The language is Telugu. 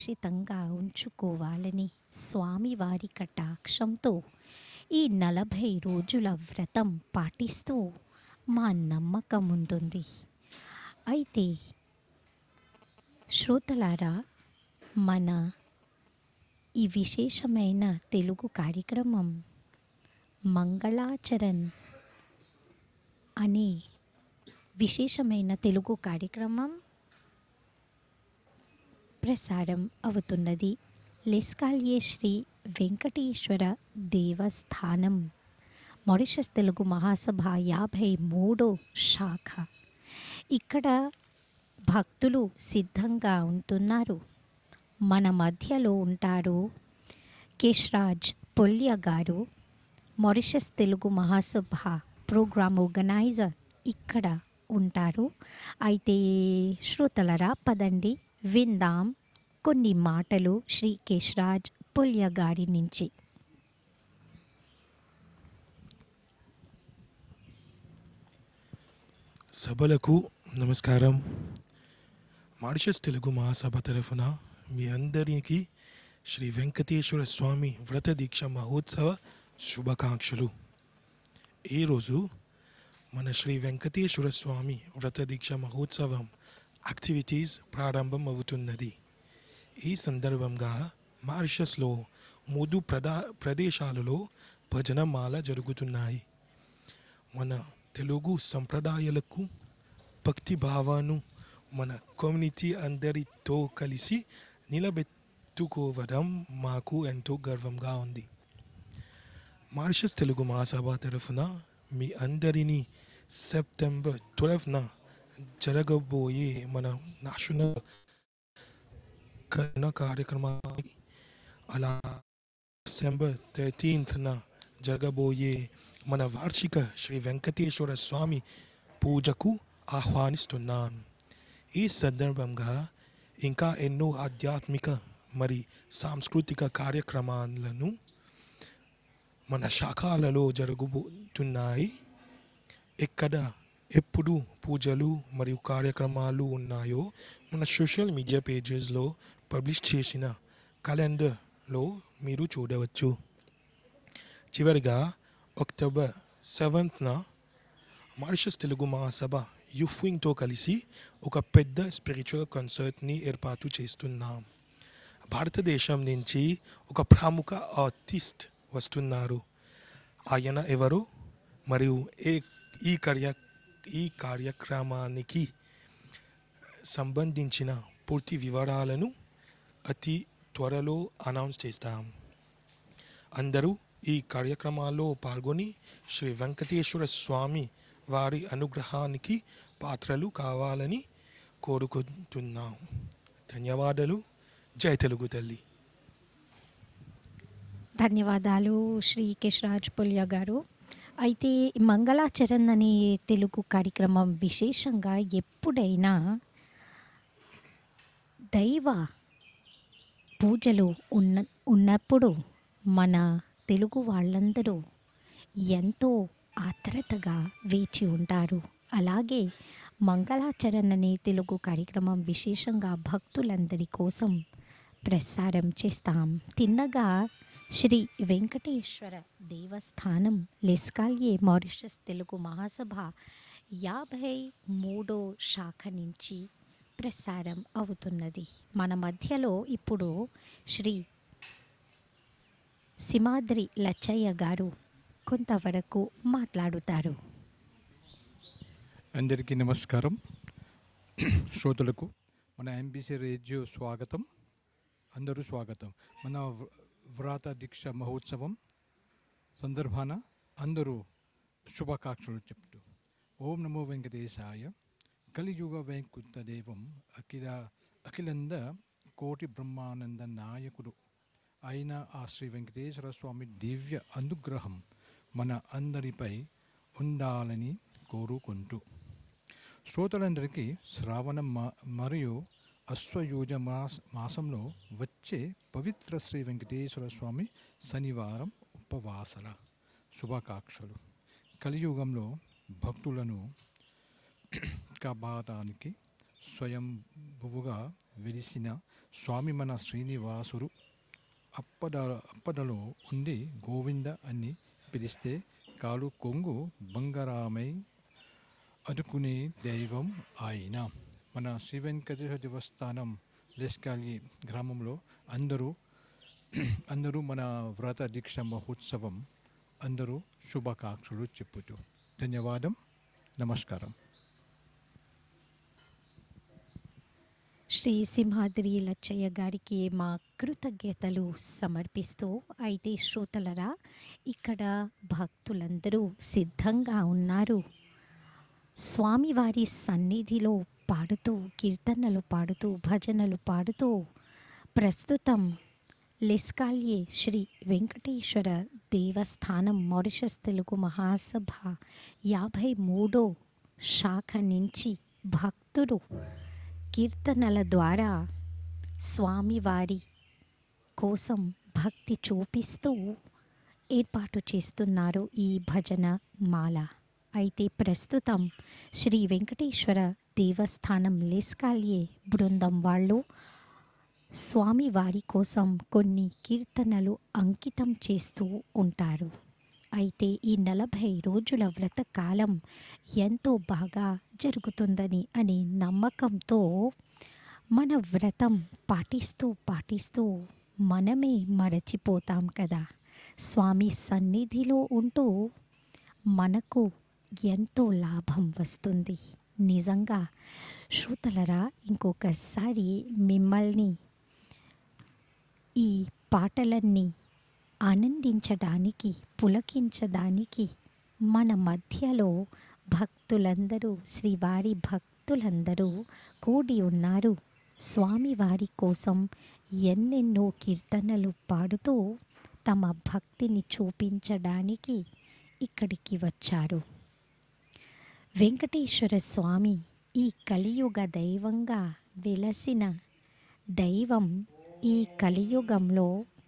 సురక్షితంగా ఉంచుకోవాలని స్వామివారి కటాక్షంతో ఈ నలభై రోజుల వ్రతం పాటిస్తూ మా నమ్మకం ఉంటుంది అయితే శ్రోతలారా మన ఈ విశేషమైన తెలుగు కార్యక్రమం మంగళాచరణ్ అనే విశేషమైన తెలుగు కార్యక్రమం ప్రసారం అవుతున్నది లెస్కాల్యే శ్రీ వెంకటేశ్వర దేవస్థానం మారిషస్ తెలుగు మహాసభ యాభై మూడో శాఖ ఇక్కడ భక్తులు సిద్ధంగా ఉంటున్నారు మన మధ్యలో ఉంటారు కేశ్రాజ్ పొల్య గారు Mauritius Telugu Mahasabha program organizer ఇక్కడ ఉంటారు అయితే శ్రోతలరా పదండి విందాం కొన్ని మాటలు శ్రీ కేశ్రాజ్ పొల్య గారి నుంచి సభలకు నమస్కారం మారిషస్ తెలుగు మహాసభ తరఫున మీ అందరికీ శ్రీ వెంకటేశ్వర స్వామి వ్రత దీక్ష మహోత్సవ శుభాకాంక్షలు ఈరోజు మన శ్రీ వెంకటేశ్వర స్వామి వ్రత దీక్ష మహోత్సవం యాక్టివిటీస్ ప్రారంభం అవుతున్నది ఈ సందర్భంగా మారిషస్లో మూడు ప్రదా ప్రదేశాలలో భజనమాల జరుగుతున్నాయి మన తెలుగు సంప్రదాయాలకు భక్తి భావాను మన కమ్యూనిటీ అందరితో కలిసి నిలబెట్టుకోవడం మాకు ఎంతో గర్వంగా ఉంది మారిషస్ తెలుగు మహాసభ తరఫున మీ అందరినీ సెప్టెంబర్ ట్వెల్వ్న జరగబోయే మన నేషనల్ కన్న కార్యక్రమానికి అలా డిసెంబర్ థర్టీన్త్న జరగబోయే మన వార్షిక శ్రీ వెంకటేశ్వర స్వామి పూజకు ఆహ్వానిస్తున్నాం ఈ సందర్భంగా ఇంకా ఎన్నో ఆధ్యాత్మిక మరి సాంస్కృతిక కార్యక్రమాలను మన శాఖలలో జరగబోతున్నాయి ఎక్కడ ఎప్పుడు పూజలు మరియు కార్యక్రమాలు ఉన్నాయో మన సోషల్ మీడియా పేజెస్లో పబ్లిష్ చేసిన క్యాలెండర్లో మీరు చూడవచ్చు చివరిగా అక్టోబర్ సెవెంత్న మారిషస్ తెలుగు మహాసభ యుఫ్వింగ్తో కలిసి ఒక పెద్ద స్పిరిచువల్ కన్సర్ట్ని ఏర్పాటు చేస్తున్నాం భారతదేశం నుంచి ఒక ప్రముఖ ఆర్టిస్ట్ వస్తున్నారు ఆయన ఎవరు మరియు ఏ ఈ కార్య ఈ కార్యక్రమానికి సంబంధించిన పూర్తి వివరాలను అతి త్వరలో అనౌన్స్ చేస్తాం అందరూ ఈ కార్యక్రమాల్లో పాల్గొని శ్రీ వెంకటేశ్వర స్వామి వారి అనుగ్రహానికి పాత్రలు కావాలని కోరుకుంటున్నాం ధన్యవాదాలు జై తెలుగు తల్లి ధన్యవాదాలు శ్రీ కేశరాజ్ పుల్య గారు అయితే మంగళాచరణ్ అనే తెలుగు కార్యక్రమం విశేషంగా ఎప్పుడైనా దైవ పూజలు ఉన్న ఉన్నప్పుడు మన తెలుగు వాళ్ళందరూ ఎంతో ఆత్రతగా వేచి ఉంటారు అలాగే మంగళాచరణ్ అనే తెలుగు కార్యక్రమం విశేషంగా భక్తులందరి కోసం ప్రసారం చేస్తాం తిన్నగా శ్రీ వెంకటేశ్వర దేవస్థానం లెస్కాల్యే మారిషస్ తెలుగు మహాసభ యాభై మూడో శాఖ నుంచి ప్రసారం అవుతున్నది మన మధ్యలో ఇప్పుడు శ్రీ సిమాద్రి లచ్చయ్య గారు కొంతవరకు మాట్లాడుతారు అందరికీ నమస్కారం శ్రోతలకు మన ఎంబీసీ రేడియో స్వాగతం అందరూ స్వాగతం మన వ్ర- వ్రాత దీక్ష మహోత్సవం సందర్భాన అందరూ శుభాకాంక్షలు చెప్తూ ఓం నమో వెంకటేశాయ కలియుగ వైకుంఠ దేవం అఖిల అఖిలంద కోటి బ్రహ్మానంద నాయకుడు అయిన ఆ శ్రీ వెంకటేశ్వర స్వామి దివ్య అనుగ్రహం మన అందరిపై ఉండాలని కోరుకుంటూ శ్రోతలందరికీ శ్రావణ మా- మరియు అశ్వయూజ మాస మాసంలో వచ్చే పవిత్ర శ్రీ వెంకటేశ్వర స్వామి శనివారం ఉపవాసల శుభాకాంక్షలు కలియుగంలో భక్తులను కాపాడటానికి స్వయంభువుగా వెలిసిన స్వామి మన శ్రీనివాసుడు అప్పడ అప్పడలో ఉండి గోవింద అని పిలిస్తే కాలు కొంగు బంగారామై అనుకునే దైవం ఆయన మన శ్రీ వెంకటేశ్వర దేవస్థానం లెస్కాలి గ్రామంలో అందరూ అందరూ మన వ్రత దీక్ష మహోత్సవం అందరూ శుభాకాంక్షలు చెప్పుతూ ధన్యవాదం నమస్కారం శ్రీ సింహాద్రి లచ్చయ్య గారికి మా కృతజ్ఞతలు సమర్పిస్తూ అయితే శ్రోతలరా ఇక్కడ భక్తులందరూ సిద్ధంగా ఉన్నారు స్వామివారి సన్నిధిలో పాడుతూ కీర్తనలు పాడుతూ భజనలు పాడుతూ ప్రస్తుతం లెస్కాల్యే శ్రీ వెంకటేశ్వర దేవస్థానం మారిషస్ తెలుగు మహాసభ యాభై మూడో శాఖ నుంచి భక్తులు కీర్తనల ద్వారా స్వామివారి కోసం భక్తి చూపిస్తూ ఏర్పాటు చేస్తున్నారు ఈ భజన మాల అయితే ప్రస్తుతం శ్రీ వెంకటేశ్వర దేవస్థానం లెస్కాల్యే బృందం వాళ్ళు స్వామివారి కోసం కొన్ని కీర్తనలు అంకితం చేస్తూ ఉంటారు అయితే ఈ నలభై రోజుల వ్రతకాలం ఎంతో బాగా జరుగుతుందని అనే నమ్మకంతో మన వ్రతం పాటిస్తూ పాటిస్తూ మనమే మరచిపోతాం కదా స్వామి సన్నిధిలో ఉంటూ మనకు ఎంతో లాభం వస్తుంది నిజంగా శ్రోతలరా ఇంకొకసారి మిమ్మల్ని ఈ పాటలన్నీ ఆనందించడానికి పులకించడానికి మన మధ్యలో భక్తులందరూ శ్రీవారి భక్తులందరూ కూడి ఉన్నారు స్వామివారి కోసం ఎన్నెన్నో కీర్తనలు పాడుతూ తమ భక్తిని చూపించడానికి ఇక్కడికి వచ్చారు వెంకటేశ్వర స్వామి ఈ కలియుగ దైవంగా వెలసిన దైవం ఈ కలియుగంలో